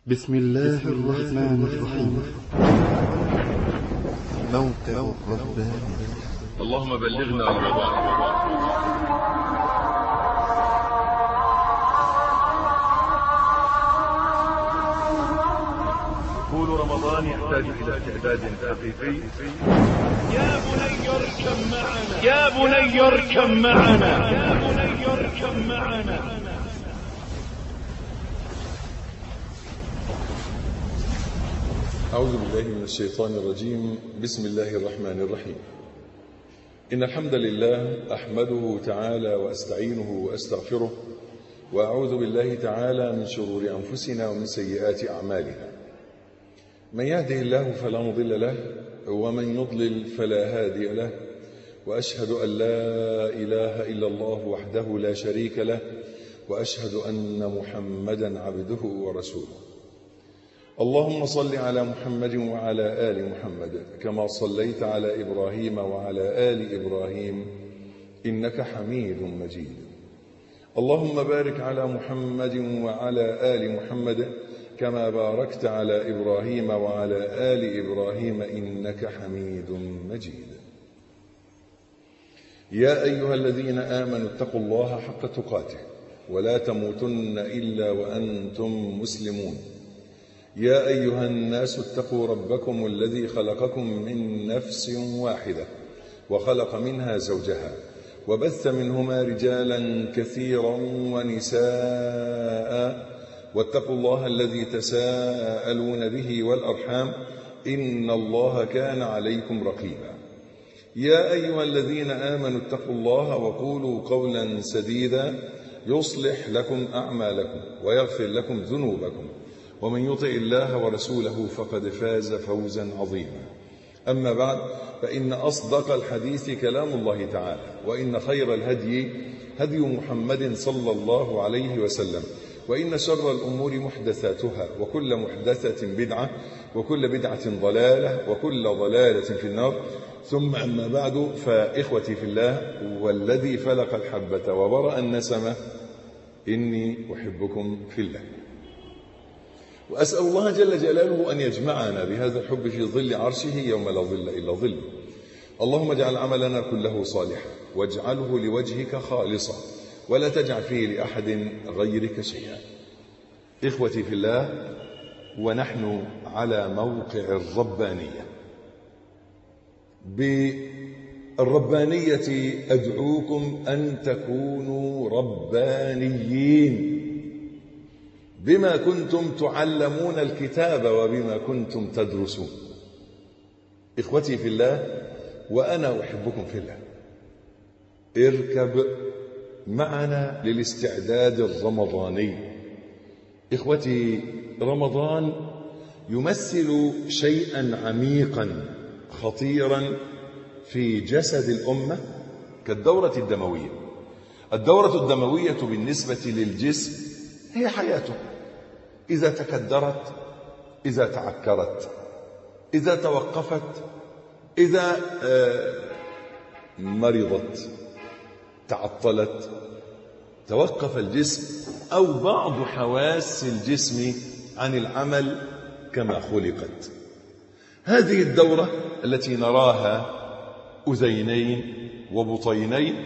بسم الله الرحمن الرحيم موقع الرباني اللهم بلغنا رمضان طول رمضان يحتاج إلى تعداد حقيقي يا بني اركب معنا يا بني اركب معنا يا بني اركب معنا أعوذ بالله من الشيطان الرجيم بسم الله الرحمن الرحيم إن الحمد لله أحمده تعالى وأستعينه وأستغفره وأعوذ بالله تعالى من شرور أنفسنا ومن سيئات أعمالنا من يهده الله فلا مضل له ومن يضلل فلا هادي له وأشهد أن لا إله إلا الله وحده لا شريك له وأشهد أن محمدا عبده ورسوله اللهم صل على محمد وعلى آل محمد كما صليت على إبراهيم وعلى آل إبراهيم إنك حميد مجيد اللهم بارك على محمد وعلى آل محمد كما باركت على إبراهيم وعلى آل إبراهيم إنك حميد مجيد يا أيها الذين آمنوا اتقوا الله حق تقاته ولا تموتن إلا وأنتم مسلمون يا أيها الناس اتقوا ربكم الذي خلقكم من نفس واحدة وخلق منها زوجها وبث منهما رجالا كثيرا ونساء واتقوا الله الذي تساءلون به والأرحام إن الله كان عليكم رقيبا يا أيها الذين آمنوا اتقوا الله وقولوا قولا سديدا يصلح لكم أعمالكم ويغفر لكم ذنوبكم ومن يطع الله ورسوله فقد فاز فوزا عظيما أما بعد فإن أصدق الحديث كلام الله تعالى وإن خير الهدي هدي محمد صلى الله عليه وسلم وإن شر الأمور محدثاتها وكل محدثة بدعة وكل بدعة ضلالة وكل ضلالة في النار ثم أما بعد فإخوتي في الله والذي فلق الحبة وبرأ النسمة إني أحبكم في الله وأسأل الله جل جلاله أن يجمعنا بهذا الحب في ظل عرشه يوم لا ظل إلا ظله اللهم اجعل عملنا كله صالحا واجعله لوجهك خالصا ولا تجعل فيه لأحد غيرك شيئا إخوتي في الله ونحن على موقع الربانية بالربانية أدعوكم أن تكونوا ربانيين بما كنتم تعلمون الكتاب وبما كنتم تدرسون إخوتي في الله وأنا أحبكم في الله اركب معنا للاستعداد الرمضاني إخوتي رمضان يمثل شيئا عميقا خطيرا في جسد الأمة كالدورة الدموية الدورة الدموية بالنسبة للجسم هي حياته إذا تكدرت إذا تعكرت إذا توقفت إذا مرضت تعطلت توقف الجسم أو بعض حواس الجسم عن العمل كما خلقت هذه الدورة التي نراها أذينين وبطينين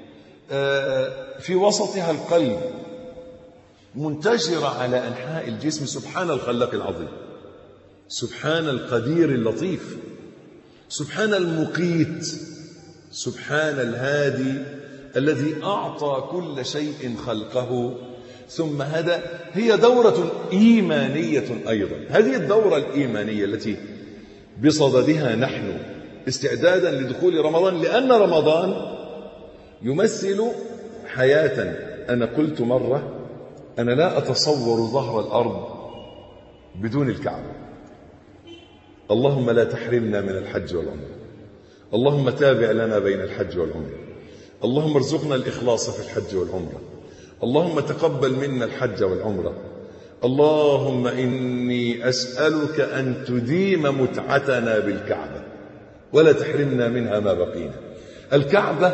في وسطها القلب منتشرة على أنحاء الجسم سبحان الخلاق العظيم سبحان القدير اللطيف سبحان المقيت سبحان الهادي الذي أعطى كل شيء خلقه ثم هدى هي دورة إيمانية أيضا هذه الدورة الإيمانية التي بصددها نحن استعدادا لدخول رمضان لأن رمضان يمثل حياة أنا قلت مرة أنا لا أتصور ظهر الأرض بدون الكعبة اللهم لا تحرمنا من الحج والعمرة اللهم تابع لنا بين الحج والعمرة اللهم ارزقنا الإخلاص في الحج والعمرة اللهم تقبل منا الحج والعمرة اللهم إني أسألك أن تديم متعتنا بالكعبة ولا تحرمنا منها ما بقينا الكعبة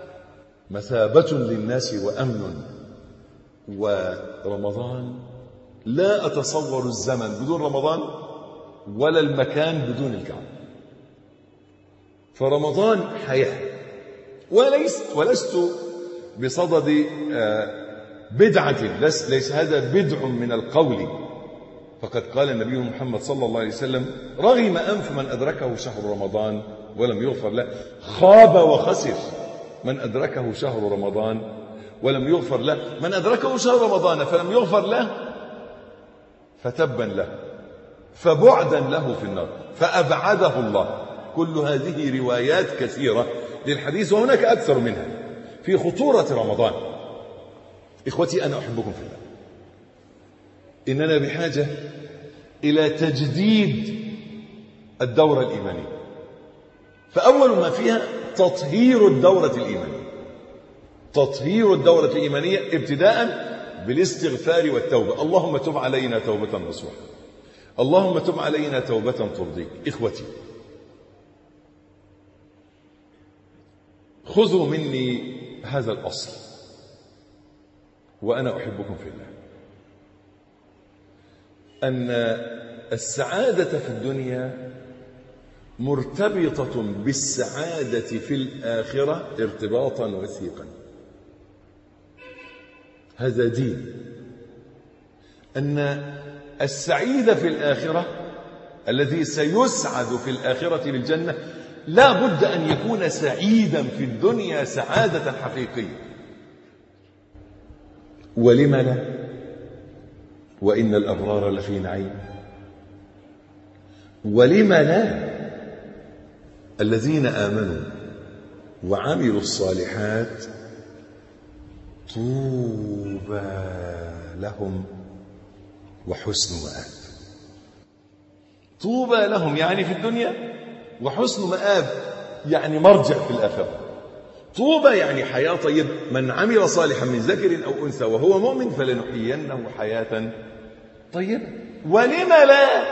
مثابة للناس وأمن ورمضان لا أتصور الزمن بدون رمضان ولا المكان بدون الكعبة فرمضان حياة وليس ولست بصدد آه، بدعة ليس, ليس هذا بدع من القول فقد قال النبي محمد صلى الله عليه وسلم رغم أنف من أدركه شهر رمضان ولم يغفر له خاب وخسر من أدركه شهر رمضان ولم يغفر له من أدركه شهر رمضان فلم يغفر له فتبا له فبعدا له في النار فأبعده الله كل هذه روايات كثيرة للحديث وهناك أكثر منها في خطورة رمضان إخوتي أنا أحبكم في الله إننا بحاجة إلى تجديد الدورة الإيمانية فأول ما فيها تطهير الدورة الإيمانية تطهير الدورة الإيمانية ابتداء بالاستغفار والتوبة اللهم تب علينا توبة نصوحة اللهم تب علينا توبة ترضيك إخوتي خذوا مني هذا الأصل وأنا أحبكم في الله أن السعادة في الدنيا مرتبطة بالسعادة في الآخرة ارتباطا وثيقا هذا دين أن السعيد في الآخرة الذي سيسعد في الآخرة بالجنة لا بد أن يكون سعيدا في الدنيا سعادة حقيقية ولم لا وإن الأبرار لفي نعيم ولم لا الذين آمنوا وعملوا الصالحات طوبى لهم وحسن مآب طوبى لهم يعني في الدنيا وحسن مآب يعني مرجع في الآخرة طوبى يعني حياة طيبة من عمل صالحا من ذكر أو أنثى وهو مؤمن فلنحيينه حياة طيبة ولم لا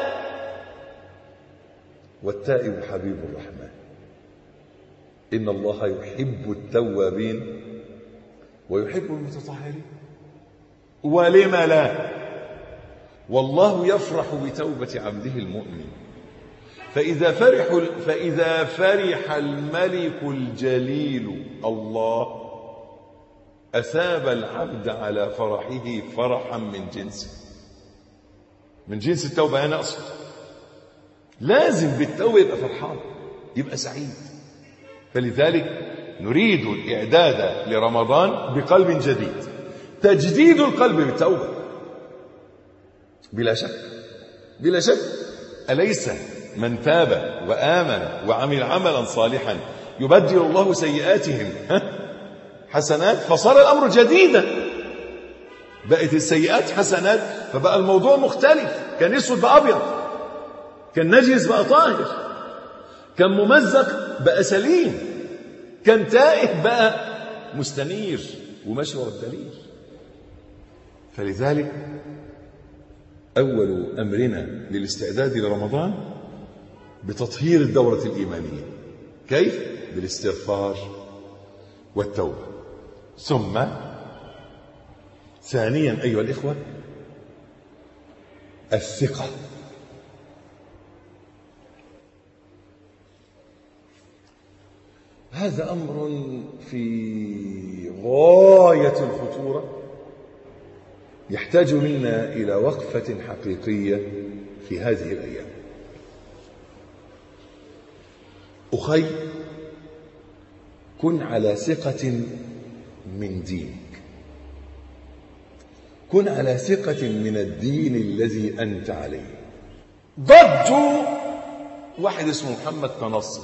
والتائب حبيب الرحمن إن الله يحب التوابين ويحب المتطهرين ولم لا والله يفرح بتوبة عبده المؤمن فإذا فرح فإذا فرح الملك الجليل الله أثاب العبد على فرحه فرحا من جنسه من جنس التوبة أنا أقصد لازم بالتوبة يبقى فرحان يبقى سعيد فلذلك نريد الإعداد لرمضان بقلب جديد تجديد القلب بالتوبة بلا شك بلا شك أليس من تاب وآمن وعمل عملا صالحا يبدل الله سيئاتهم حسنات فصار الأمر جديدا بقت السيئات حسنات فبقى الموضوع مختلف كان اسود بقى أبيض كان نجس بقى طاهر كان ممزق بقى سليم كان تائه بقى مستنير وماشي ورا الدليل فلذلك أول أمرنا للاستعداد لرمضان بتطهير الدورة الإيمانية كيف؟ بالاستغفار والتوبة ثم ثانيا أيها الإخوة الثقة هذا أمر في غاية الخطورة يحتاج منا إلى وقفة حقيقية في هذه الأيام أخي كن على ثقة من دينك كن على ثقة من الدين الذي أنت عليه ضجوا واحد اسمه محمد تنصر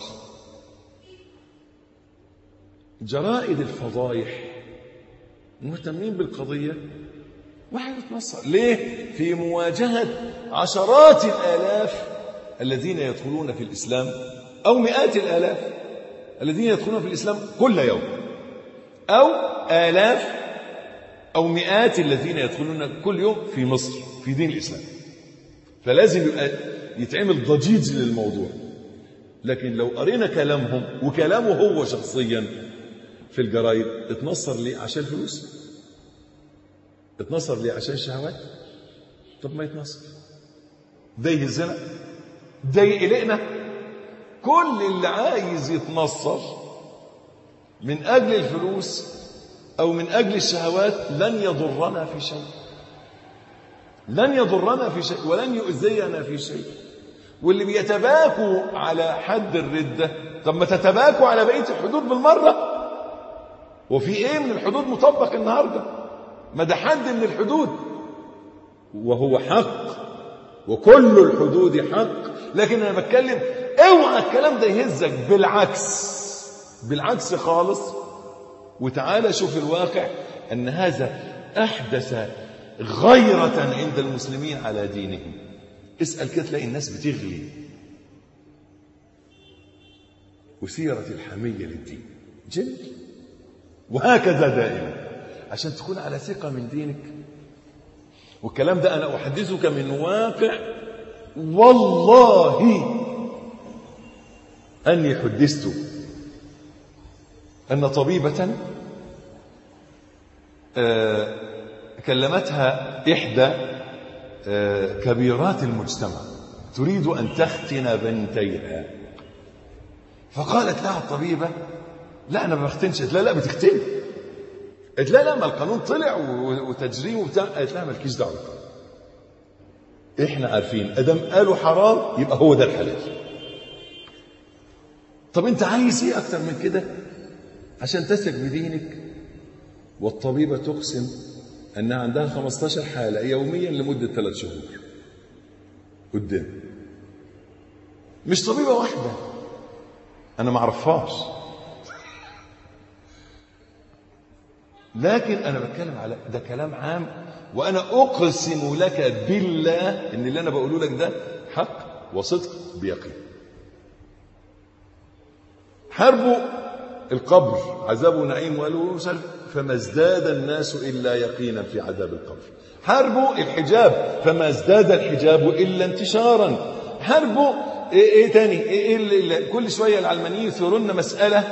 جرائد الفضايح مهتمين بالقضية واحد اتنصر ليه في مواجهة عشرات الآلاف الذين يدخلون في الإسلام أو مئات الآلاف الذين يدخلون في الإسلام كل يوم أو آلاف أو مئات الذين يدخلون كل يوم في مصر في دين الإسلام فلازم يبقى يتعمل ضجيج للموضوع لكن لو قرينا كلامهم وكلامه هو شخصيا في الجرايد اتنصر ليه عشان فلوس اتنصر ليه عشان شهوات طب ما يتنصر ده يهزنا ده يقلقنا كل اللي عايز يتنصر من أجل الفلوس أو من أجل الشهوات لن يضرنا في شيء لن يضرنا في شيء ولن يؤذينا في شيء واللي بيتباكوا على حد الردة طب ما تتباكوا على بقية الحدود بالمرة وفي ايه من الحدود مطبق النهاردة ما ده حد من الحدود وهو حق وكل الحدود حق لكن انا بتكلم اوعى الكلام ده يهزك بالعكس بالعكس خالص وتعالى شوف الواقع ان هذا احدث غيرة عند المسلمين على دينهم اسأل كده تلاقي الناس بتغلي وسيرة الحمية للدين جميل وهكذا دائما عشان تكون على ثقة من دينك والكلام ده أنا أحدثك من واقع والله أني حدثت أن طبيبة آه كلمتها إحدى آه كبيرات المجتمع تريد أن تختن بنتيها فقالت لها الطبيبة لا أنا ما بختنش قالت لا لا بتختن قالت لا لا ما القانون طلع وتجريم وبتاع قالت لها مالكيش دعوه احنا عارفين ادم قالوا حرام يبقى هو ده الحلال طب انت عايز ايه اكتر من كده عشان تثق بدينك والطبيبه تقسم انها عندها 15 حاله يوميا لمده ثلاث شهور قدام مش طبيبه واحده انا ما اعرفهاش لكن انا بتكلم على ده كلام عام وانا اقسم لك بالله ان اللي انا بقوله لك ده حق وصدق بيقين حربوا القبر عذاب ونعيم وقالوا فما ازداد الناس الا يقينا في عذاب القبر حربوا الحجاب فما ازداد الحجاب الا انتشارا حربوا ايه, إيه تاني إيه إيه كل شويه العلمانيين يثيرون مساله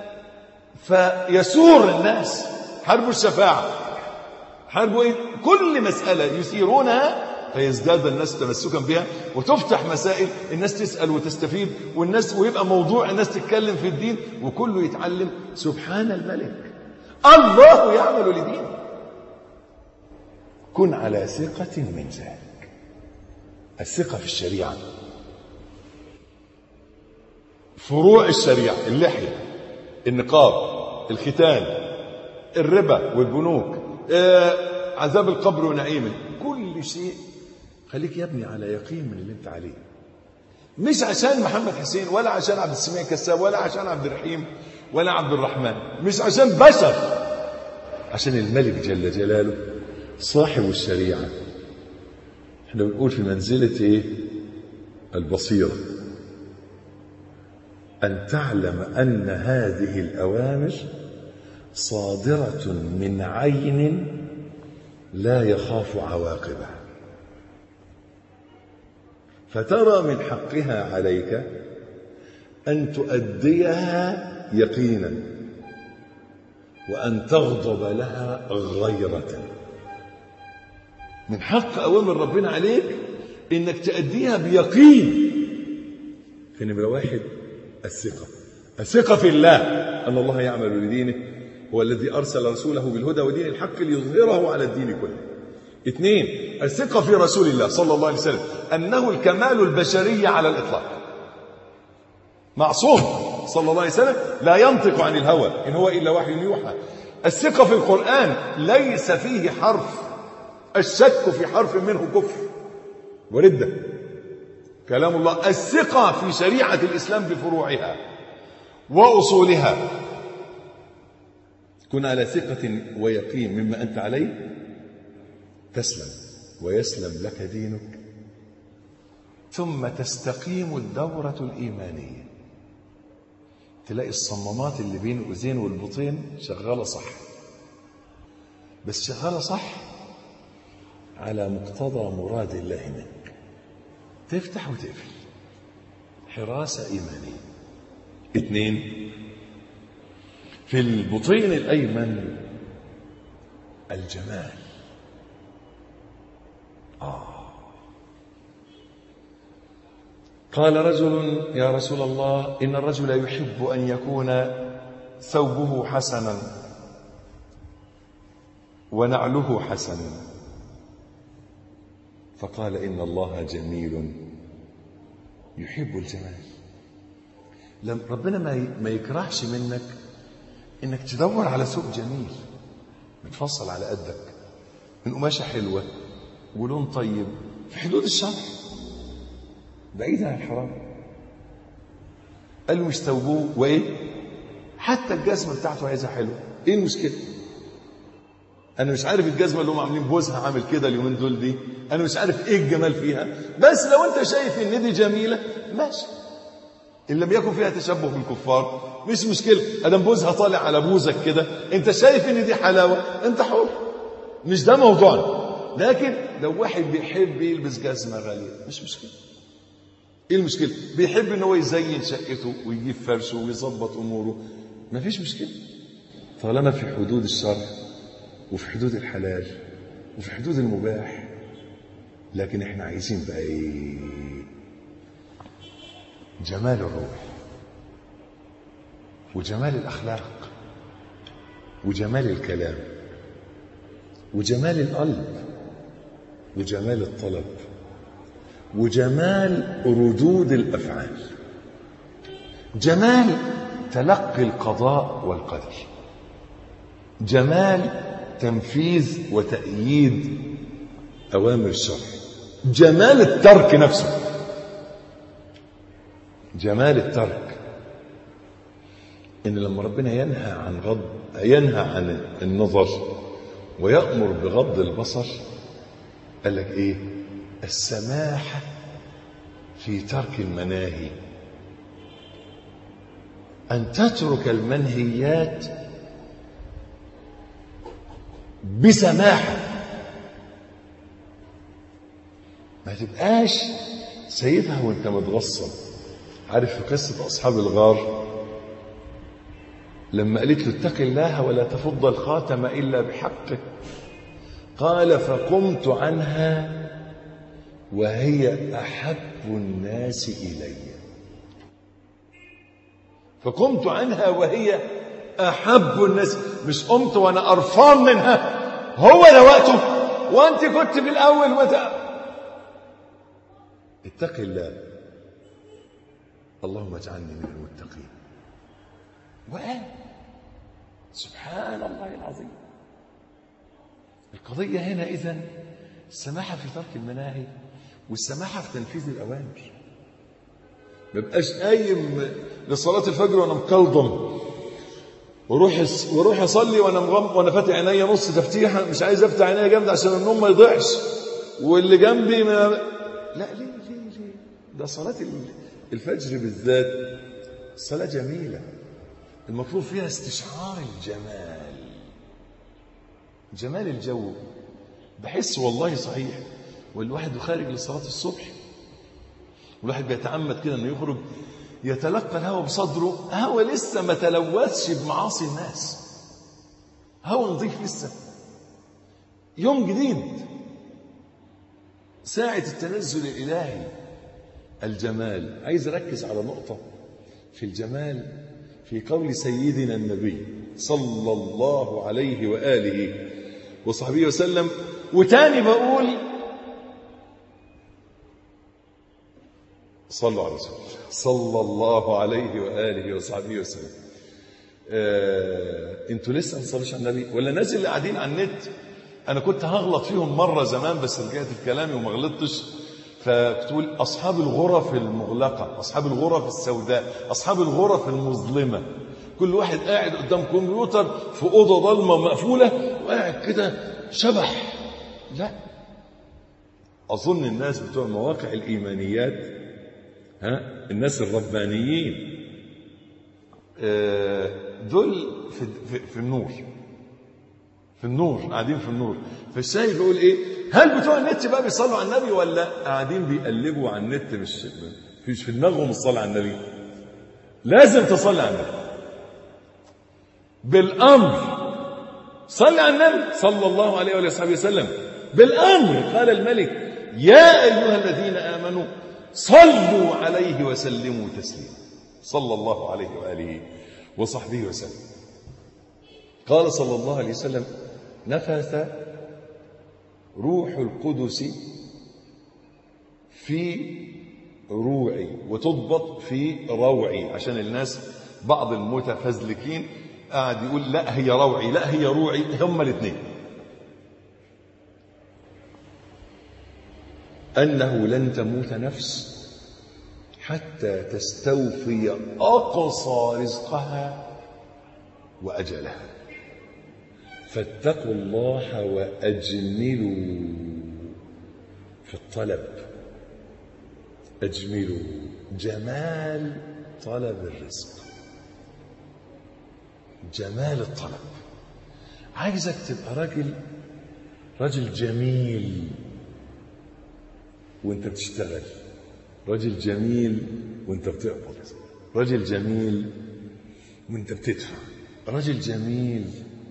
فيسور الناس حرب الشفاعة حرب إيه؟ كل مسألة يثيرونها فيزداد الناس تمسكا بها وتفتح مسائل الناس تسأل وتستفيد والناس ويبقى موضوع الناس تتكلم في الدين وكله يتعلم سبحان الملك الله يعمل لدينه كن على ثقة من ذلك الثقة في الشريعة فروع الشريعة اللحية النقاب الختان الربا والبنوك آه عذاب القبر ونعيمه كل شيء خليك يا ابني على يقين من اللي انت عليه مش عشان محمد حسين ولا عشان عبد السميع كساب ولا عشان عبد الرحيم ولا عبد الرحمن مش عشان بشر عشان الملك جل جلاله صاحب الشريعة احنا بنقول في منزلة ايه البصيرة أن تعلم أن هذه الأوامر صادرة من عين لا يخاف عواقبها فترى من حقها عليك أن تؤديها يقينا وأن تغضب لها غيرة من حق أوامر ربنا عليك إنك تأديها بيقين في نمرة واحد الثقة الثقة في الله أن الله يعمل لدينه هو الذي أرسل رسوله بالهدى ودين الحق ليظهره على الدين كله اثنين الثقة في رسول الله صلى الله عليه وسلم أنه الكمال البشري على الإطلاق معصوم صلى الله عليه وسلم لا ينطق عن الهوى إن هو إلا وحي يوحى الثقة في القرآن ليس فيه حرف الشك في حرف منه كفر وردة كلام الله الثقة في شريعة الإسلام بفروعها وأصولها كن على ثقة ويقين مما أنت عليه تسلم ويسلم لك دينك ثم تستقيم الدورة الإيمانية تلاقي الصمامات اللي بين الأذين والبطين شغالة صح بس شغالة صح على مقتضى مراد الله منك تفتح وتقفل حراسة إيمانية اثنين في البطين الأيمن الجمال آه قال رجل يا رسول الله إن الرجل يحب أن يكون ثوبه حسنا ونعله حسنا فقال إن الله جميل يحب الجمال لم ربنا ما ما يكرهش منك انك تدور على ثوب جميل متفصل على قدك من قماشه حلوه ولون طيب في حدود الشرع بعيد عن الحرام قال له مش ثوبوه وايه حتى الجزمه بتاعته عايزها حلوه ايه المشكله انا مش عارف الجزمه اللي هم عاملين بوزها عامل كده اليومين دول دي انا مش عارف ايه الجمال فيها بس لو انت شايف ان دي جميله ماشي ان لم يكن فيها تشبه بالكفار مش مشكله ادم بوزها طالع على بوزك كده انت شايف ان دي حلاوه انت حر مش ده موضوعنا لكن لو واحد بيحب يلبس جزمه غاليه مش مشكله ايه المشكله بيحب ان هو يزين شقته ويجيب فرشه ويظبط اموره مفيش مشكله طالما في حدود الشرع وفي حدود الحلال وفي حدود المباح لكن احنا عايزين بقى ايه جمال الروح وجمال الاخلاق وجمال الكلام وجمال القلب وجمال الطلب وجمال ردود الافعال جمال تلقي القضاء والقدر جمال تنفيذ وتأييد أوامر الشرع جمال الترك نفسه جمال الترك إن لما ربنا ينهى عن غض ينهى عن النظر ويأمر بغض البصر قال لك إيه السماحة في ترك المناهي أن تترك المنهيات بسماحة ما تبقاش سيدها وانت متغصب عارف في قصة أصحاب الغار لما قالت له اتق الله ولا تفض الخاتم إلا بحقه قال فقمت عنها وهي أحب الناس إلي فقمت عنها وهي أحب الناس مش قمت وأنا قرفان منها هو ده وقته وأنت كنت في الأول وت... اتق الله اللهم اجعلني من المتقين وقال سبحان الله العظيم القضية هنا إذن السماحة في ترك المناهي والسماحة في تنفيذ الأوامر ما بقاش قايم لصلاة الفجر وأنا مكلضم واروح واروح اصلي وانا مغم وانا فاتح عينيا نص تفتيحه مش عايز افتح عينيا جامد عشان النوم ما يضيعش واللي جنبي ما لا ليه ليه ليه ده صلاه الفجر بالذات صلاه جميله المطلوب فيها استشعار الجمال جمال الجو بحس والله صحيح والواحد خارج لصلاه الصبح والواحد بيتعمد كده انه يخرج يتلقى الهوى بصدره هوى لسه ما تلوثش بمعاصي الناس هوى نظيف لسه يوم جديد ساعة التنزل الإلهي الجمال عايز أركز على نقطة في الجمال في قول سيدنا النبي صلى الله عليه وآله وصحبه وسلم وتاني بقول صلوا على رسول الله صلى الله عليه وآله وصحبه وسلم آه، انتوا لسه ما تصلوش على النبي ولا الناس اللي قاعدين على النت انا كنت هغلط فيهم مره زمان بس رجعت في كلامي وما غلطتش فتقول اصحاب الغرف المغلقه اصحاب الغرف السوداء اصحاب الغرف المظلمه كل واحد قاعد قدام كمبيوتر في اوضه ضلمه مقفوله وقاعد كده شبح لا اظن الناس بتوع مواقع الايمانيات ها الناس الربانيين آه، دول في, في, في النور في النور قاعدين في النور فالشايف بيقول ايه هل بتوع النت بقى بيصلوا على النبي ولا قاعدين بيقلبوا على النت مش مش في دماغهم الصلاه على النبي لازم تصلي على النبي بالامر صل على النبي صلى الله عليه وآله وصحبه وسلم بالامر قال الملك يا ايها الذين امنوا صلوا عليه وسلموا تسليما صلى الله عليه وآله وصحبه وسلم قال صلى الله عليه وسلم نفث روح القدس في روعي وتضبط في روعي عشان الناس بعض المتفزلكين قاعد يقول لا هي روعي لا هي روعي هما الاثنين أنه لن تموت نفس حتى تستوفي أقصى رزقها وأجلها فاتقوا الله وأجملوا في الطلب أجملوا جمال طلب الرزق جمال الطلب عايزك تبقى راجل راجل جميل وانت بتشتغل راجل جميل وانت بتقبض راجل جميل وانت بتدفع راجل جميل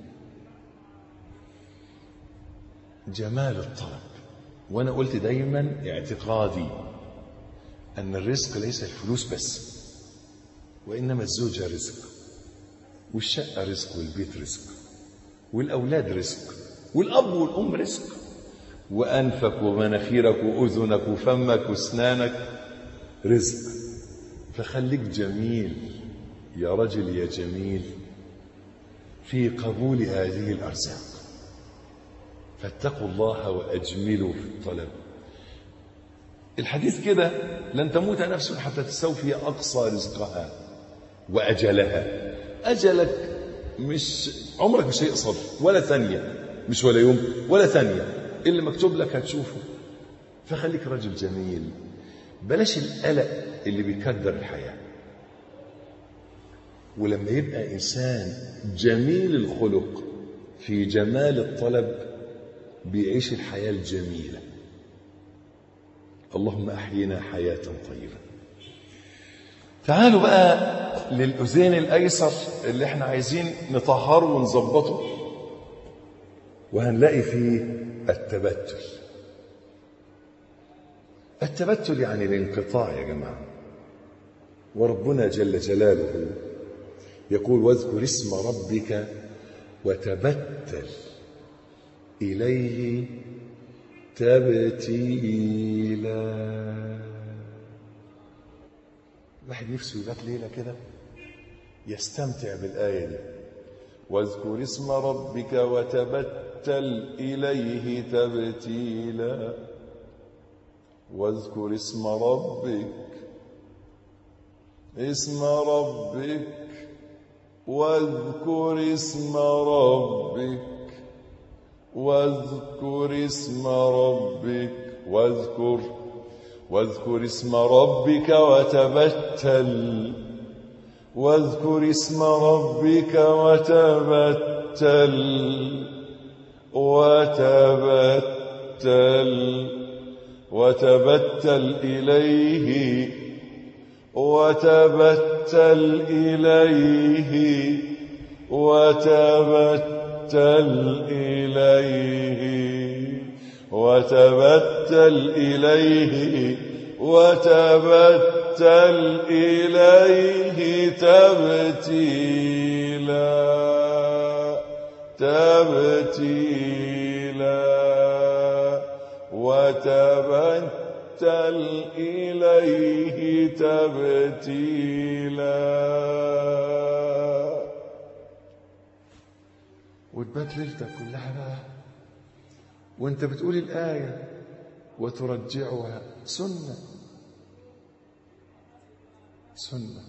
جمال الطلب وانا قلت دايما اعتقادي ان الرزق ليس الفلوس بس وانما الزوجه رزق والشقه رزق والبيت رزق والاولاد رزق والاب والام رزق وانفك ومناخيرك واذنك وفمك واسنانك رزق فخليك جميل يا رجل يا جميل في قبول هذه الارزاق فاتقوا الله واجملوا في الطلب الحديث كده لن تموت نفس حتى تستوفي اقصى رزقها واجلها اجلك مش عمرك مش هيقصر ولا ثانيه مش ولا يوم ولا ثانيه اللي مكتوب لك هتشوفه فخليك رجل جميل بلاش القلق اللي بيكدر الحياه ولما يبقى انسان جميل الخلق في جمال الطلب بيعيش الحياه الجميله اللهم احينا حياه طيبه تعالوا بقى للاذين الايسر اللي احنا عايزين نطهره ونظبطه وهنلاقي فيه التبتل التبتل يعني الانقطاع يا جماعه وربنا جل جلاله يقول واذكر اسم ربك وتبتل اليه تبتيلا الواحد نفسه يبات ليله كده يستمتع بالايه دي واذكر اسم ربك وتبتل اليه تبتيلا واذكر اسم ربك اسم ربك واذكر اسم ربك واذكر اسم ربك واذكر واذكر اسم ربك وتبتل واذكر اسم ربك وتبتل وتبتل وتبتل إليه وتبتل إليه وتبتل إليه وتبتل إليه وتبتل إليه تبتيلا تبتيلا وتبتل إليه تبتيلا وتبات ليلتك كلها بقى وانت بتقول الآية وترجعها سنة سنة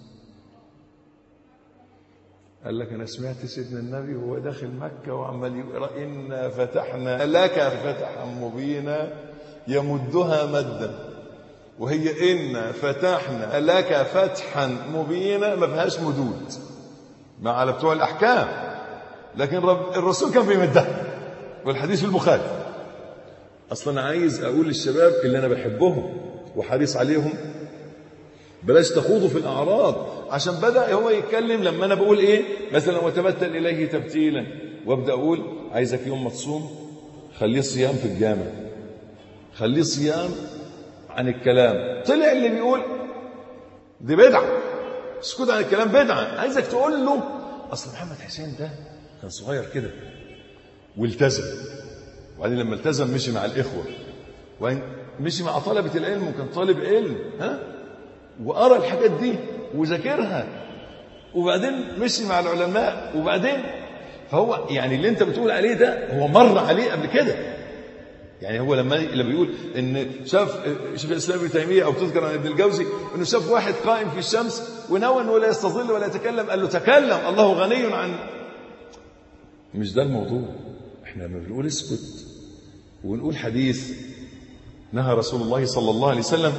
قال لك أنا سمعت سيدنا النبي وهو داخل مكة وعمال يقرأ إنا فتحنا لك فتحا مبينا يمدها مدا وهي إنا فتحنا لك فتحا مبينا ما فيهاش مدود مع على بتوع الأحكام لكن رب الرسول كان بيمدها والحديث في البخاري اصلا انا عايز اقول للشباب اللي انا بحبهم وحريص عليهم بلاش تخوضوا في الاعراض عشان بدا هو يتكلم لما انا بقول ايه مثلا وتبتل اليه تبتيلا وابدا اقول عايزك يوم ما تصوم خليه صيام في الجامع خليه صيام عن الكلام طلع اللي بيقول دي بدعة السكوت عن الكلام بدعة عايزك تقول له أصل محمد حسين ده كان صغير كده والتزم وبعدين لما التزم مشي مع الإخوة وبعدين مشي مع طلبة العلم وكان طالب علم ها وقرا الحاجات دي وذاكرها وبعدين مشي مع العلماء وبعدين فهو يعني اللي انت بتقول عليه ده هو مر عليه قبل كده يعني هو لما لما بيقول ان شاف شيخ الاسلام ابن تيميه او تذكر عن ابن الجوزي انه شاف واحد قائم في الشمس ونوى انه لا يستظل ولا يتكلم قال له تكلم الله غني عن مش ده الموضوع احنا لما بنقول اسكت ونقول حديث نهى رسول الله صلى الله عليه وسلم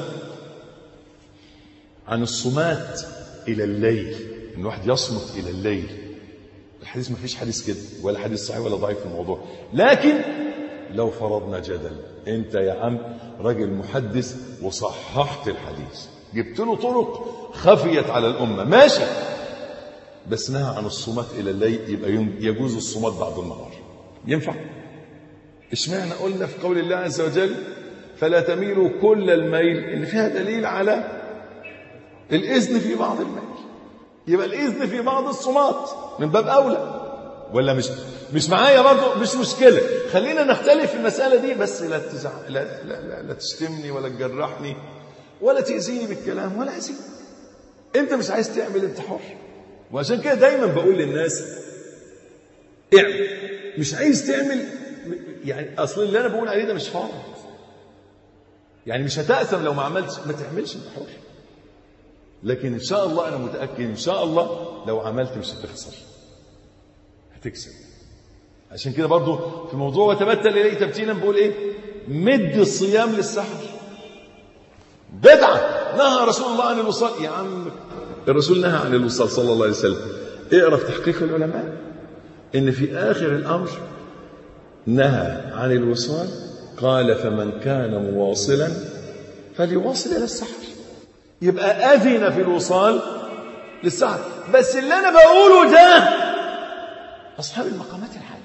عن الصمات الى الليل ان الواحد يصمت الى الليل الحديث ما فيش حديث كده ولا حديث صحيح ولا ضعيف في الموضوع لكن لو فرضنا جدل انت يا عم راجل محدث وصححت الحديث جبت له طرق خفيت على الامه ماشي بس نهى عن الصمات الى الليل يبقى يجوز الصمات بعد النهار ينفع اشمعنى قلنا في قول الله عز وجل فلا تميلوا كل الميل ان فيها دليل على الاذن في بعض الميل يبقى الاذن في بعض الصمات من باب اولى ولا مش مش معايا برضه مش مشكله خلينا نختلف في المساله دي بس لا تزع... لا, لا, لا, لا تشتمني ولا تجرحني ولا تاذيني بالكلام ولا اذيك انت مش عايز تعمل انت حر وعشان كده دايما بقول للناس اعمل مش عايز تعمل يعني اصل اللي انا بقول عليه ده مش فرض يعني مش هتأثم لو ما عملتش ما تعملش انت حر لكن ان شاء الله انا متاكد ان شاء الله لو عملت مش هتخسر هتكسب عشان كده برضو في موضوع وتبتل اليه تبتيلا بقول ايه مد الصيام للسحر بدعه نهى رسول الله عن الوصال يا عم الرسول نهى عن الوصال صلى الله عليه وسلم اقرا في تحقيق العلماء ان في اخر الامر نهى عن الوصال قال فمن كان مواصلا فليواصل الى السحر يبقى اذن في الوصال للسحر بس اللي انا بقوله ده اصحاب المقامات العاليه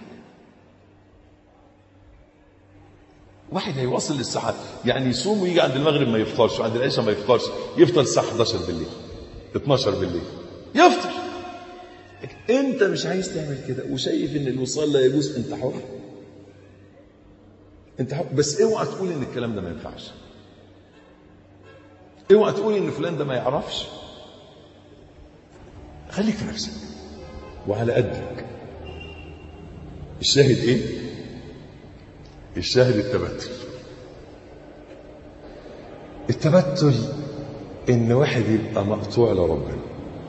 واحد هيوصل للسحر يعني يصوم ويجي عند المغرب ما يفطرش وعند العشاء ما يفطرش يفطر الساعه 11 بالليل 12 بالليل يفطر انت مش عايز تعمل كده وشايف ان الوصال لا يجوز انت حر انت حر بس اوعى تقول ان الكلام ده ما ينفعش اوعى تقول ان فلان ده ما يعرفش خليك في نفسك وعلى قدك الشاهد ايه الشاهد التبتل التبتل ان واحد يبقى مقطوع لربنا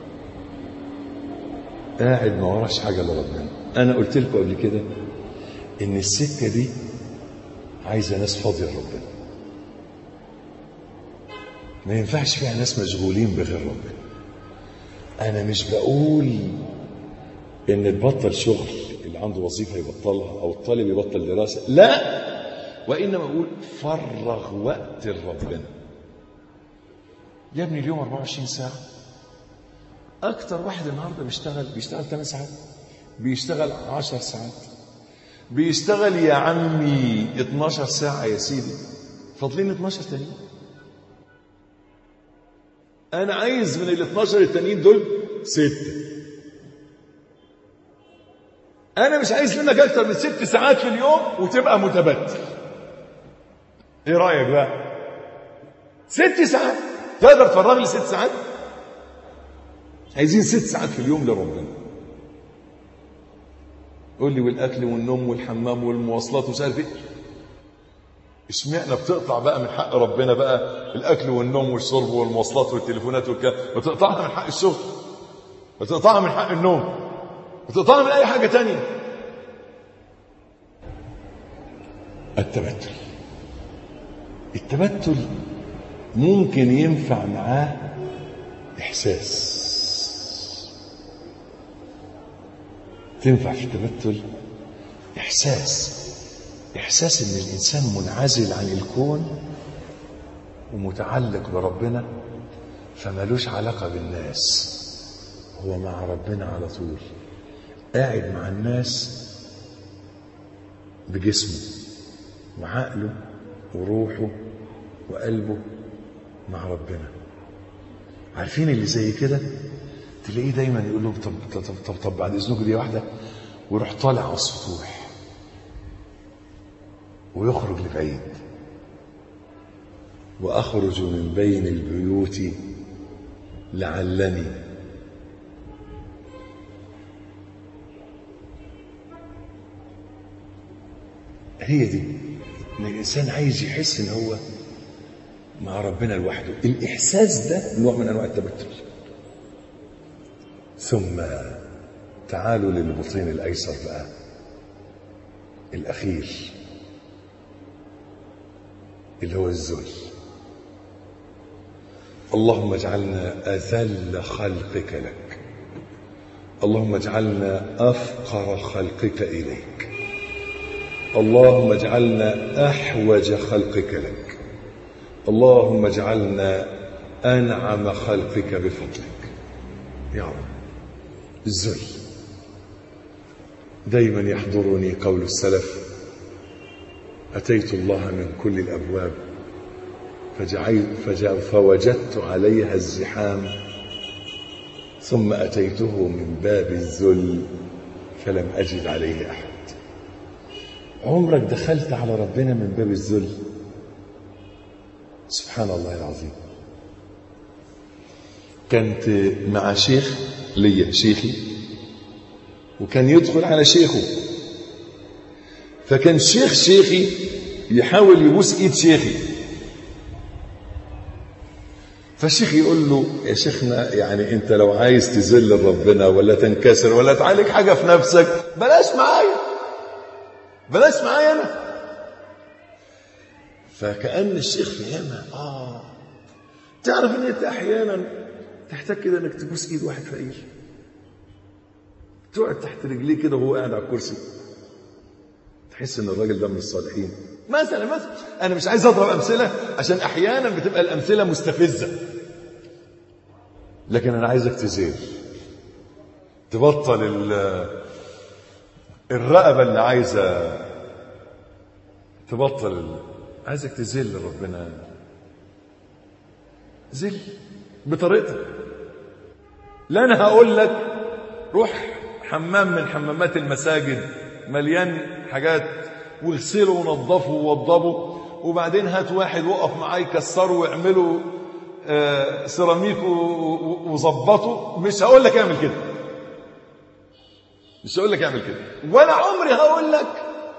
قاعد ما وراش حاجه لربنا انا قلت لكم قبل كده ان السكه دي عايزه ناس فاضيه لربنا ما ينفعش فيها ناس مشغولين بغير ربنا انا مش بقول ان تبطل شغل اللي عنده وظيفه يبطلها او الطالب يبطل دراسه لا وانما اقول فرغ وقت لربنا يا ابني اليوم 24 ساعه اكتر واحد النهارده بيشتغل بيشتغل 8 ساعات بيشتغل 10 ساعات بيشتغل يا عمي 12 ساعه يا سيدي فاضلين 12 تانيين انا عايز من ال 12 التانيين دول ستة انا مش عايز منك اكتر من ست ساعات في اليوم وتبقى متبتل ايه رايك بقى ست ساعات تقدر تفرغ لي ست ساعات عايزين ست ساعات في اليوم لربنا قول لي والاكل والنوم والحمام والمواصلات ومش عارف ايه اشمعنى بتقطع بقى من حق ربنا بقى الاكل والنوم والشرب والمواصلات والتليفونات والكلام وتقطعها من حق الشغل وتقطعها من حق النوم وتقطعها من اي حاجه تانية التبتل التبتل ممكن ينفع معاه احساس تنفع في التبتل احساس احساس ان الانسان منعزل عن الكون ومتعلق بربنا فمالوش علاقه بالناس هو مع ربنا على طول قاعد مع الناس بجسمه وعقله وروحه وقلبه مع ربنا عارفين اللي زي كده تلاقيه دايما يقول لهم طب طب طب, طب, طب بعد اذنكم دي واحده ويروح طالع على السطوح ويخرج لبعيد واخرج من بين البيوت لعلني هي دي ان الانسان عايز يحس ان هو مع ربنا لوحده الاحساس ده نوع من انواع التبتل ثم تعالوا للبطين الايسر بقى الاخير اللي هو الذل اللهم اجعلنا اذل خلقك لك اللهم اجعلنا افقر خلقك اليك اللهم اجعلنا احوج خلقك لك اللهم اجعلنا انعم خلقك بفضلك يا رب الذل دايما يحضرني قول السلف اتيت الله من كل الابواب فجعلت فجع فوجدت عليها الزحام ثم اتيته من باب الذل فلم اجد عليه احد عمرك دخلت على ربنا من باب الذل سبحان الله العظيم كنت مع شيخ ليا شيخي وكان يدخل على شيخه فكان شيخ شيخي يحاول يبوس ايد شيخي فالشيخ يقول له يا شيخنا يعني انت لو عايز تذل ربنا ولا تنكسر ولا تعالج حاجه في نفسك بلاش معايا بلاش معايا انا فكأن الشيخ فهمها اه تعرف ان انت احيانا تحتاج كده انك تبوس ايد واحد فقير تقعد تحت رجليه كده وهو قاعد على الكرسي تحس ان الراجل ده من الصالحين مثلا مثلا انا مش عايز اضرب امثله عشان احيانا بتبقى الامثله مستفزه لكن انا عايزك تزيل تبطل ال- الرقبه اللي عايزه تبطل ال- عايزك تذل ربنا ذل بطريقتك لا انا هقول لك روح حمام من حمامات المساجد مليان حاجات واغسله ونظفه ووضبه وبعدين هات واحد وقف معاه يكسره ويعمله آه، سيراميك و- و- وظبطه مش هقول لك اعمل كده مش هقول لك اعمل كده ولا عمري هقول لك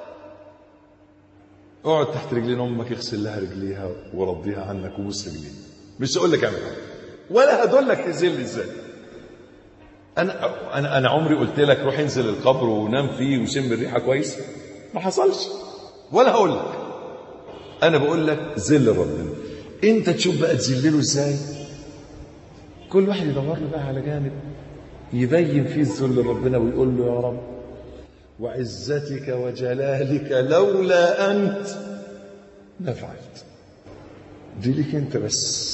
اقعد تحت رجلين امك اغسل لها رجليها ورضيها عنك وبوس رجليها مش هقول لك اعمل كده ولا هدلك تذل ازاي انا انا انا عمري قلت لك روح انزل القبر ونام فيه وشم الريحه كويس ما حصلش ولا هقول لك انا بقول لك ذل ربنا انت تشوف بقى تذلله ازاي كل واحد يدور له بقى على جانب يبين فيه الذل لربنا ويقول له يا رب وعزتك وجلالك لولا انت ما فعلت دي ليك انت بس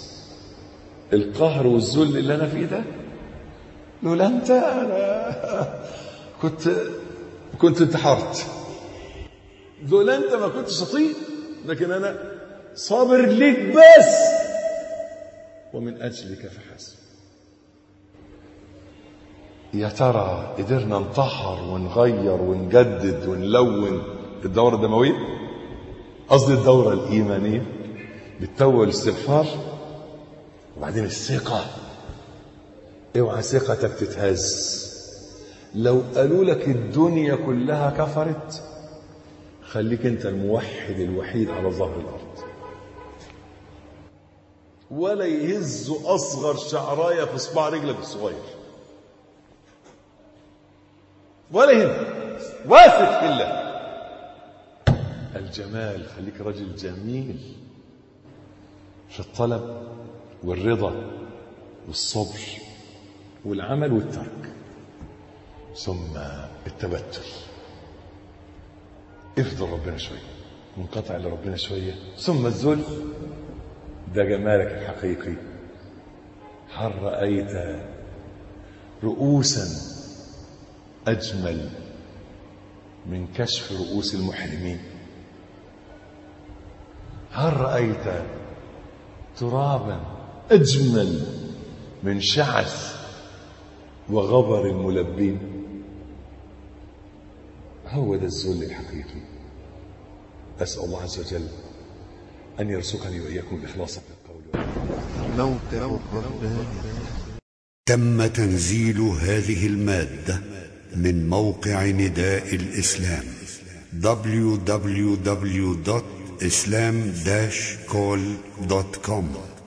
القهر والذل اللي انا فيه ده لولا انت انا كنت كنت انتحرت لولا انت ما كنتش اطيق لكن انا صابر ليك بس ومن اجلك فحسب يا ترى قدرنا نطهر ونغير ونجدد ونلون الدورة الدموية قصدي الدورة الإيمانية بالتوبة والاستغفار وبعدين الثقة اوعى ثقتك تتهز لو قالوا لك الدنيا كلها كفرت خليك انت الموحد الوحيد على ظهر الارض ولا يهز اصغر شعرايه في صباع رجلك الصغير ولا يهم واثق في الله الجمال خليك رجل جميل في الطلب والرضا والصبر والعمل والترك ثم التبتل افضل ربنا شوية منقطع لربنا شوية ثم الذل ده جمالك الحقيقي هل رأيت رؤوسا أجمل من كشف رؤوس المحرمين هل رأيت ترابا أجمل من شعث وغبر الملبين هو ده الذل الحقيقي أسأل الله عز وجل أن يرزقني وإياكم الإخلاص في القول موقع الرحمن تم تنزيل هذه المادة من موقع نداء الإسلام www.islam-call.com